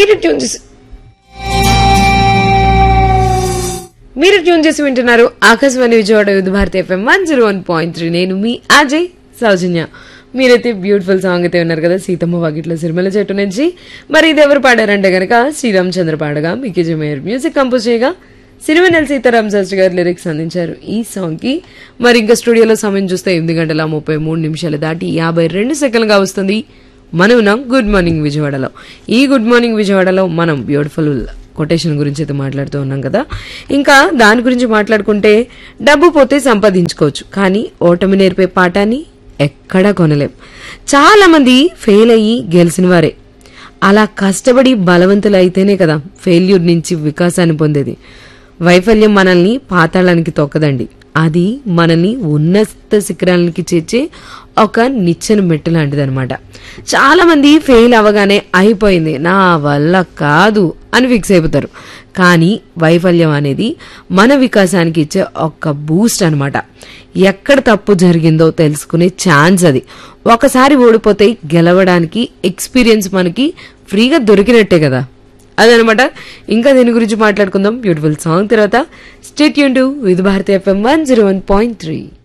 మీరు ట్యూన్ చేసి మీరు ట్యూన్ చేసి వింటున్నారు ఆకాశవాణి విజయవాడ యుద్ధ Bharati FM one zero one point three నేను మీ అజయ్ సౌజన్య మీరైతే బ్యూటిఫుల్ సాంగ్ అయితే ఉన్నారు కదా సీతమ్మ వాకిట్లో సిరిమల చెట్టు నుంచి మరి ఇది ఎవరు పాడారంటే గనక శ్రీరామచంద్ర పాడగా మికి జమేర్ మ్యూజిక్ కంపోజ్ చేయగా సిరివెన్నెల సీతారాం శాస్త్రి గారు లిరిక్స్ అందించారు ఈ సాంగ్ కి మరి ఇంకా స్టూడియోలో సమయం చూస్తే ఎనిమిది గంటల ముప్పై మూడు నిమిషాలు దాటి యాభై రెండు సెకండ్లుగా వస్తుంది మనం ఉన్నాం గుడ్ మార్నింగ్ విజయవాడలో ఈ గుడ్ మార్నింగ్ విజయవాడలో మనం బ్యూటిఫుల్ కొటేషన్ గురించి అయితే మాట్లాడుతూ ఉన్నాం కదా ఇంకా దాని గురించి మాట్లాడుకుంటే డబ్బు పోతే సంపాదించుకోవచ్చు కానీ ఓటమి నేర్పే పాఠాన్ని ఎక్కడా కొనలేం చాలా మంది ఫెయిల్ అయ్యి గెలిచిన వారే అలా కష్టపడి బలవంతులైతేనే కదా ఫెయిల్యూర్ నుంచి వికాసాన్ని పొందేది వైఫల్యం మనల్ని పాతాళానికి తొక్కదండి అది మనల్ని ఉన్నత శిఖరాలకి చేర్చే ఒక నిచ్చెన మెట్టు లాంటిది అనమాట చాలా మంది ఫెయిల్ అవ్వగానే అయిపోయింది నా వల్ల కాదు అని ఫిక్స్ అయిపోతారు కానీ వైఫల్యం అనేది మన వికాసానికి ఇచ్చే ఒక బూస్ట్ అనమాట ఎక్కడ తప్పు జరిగిందో తెలుసుకునే ఛాన్స్ అది ఒకసారి ఓడిపోతే గెలవడానికి ఎక్స్పీరియన్స్ మనకి ఫ్రీగా దొరికినట్టే కదా అదనమాట ఇంకా దీని గురించి మాట్లాడుకుందాం బ్యూటిఫుల్ సాంగ్ తర్వాత స్టేట్ యూన్ to Vividh Bharati FM one zero one point three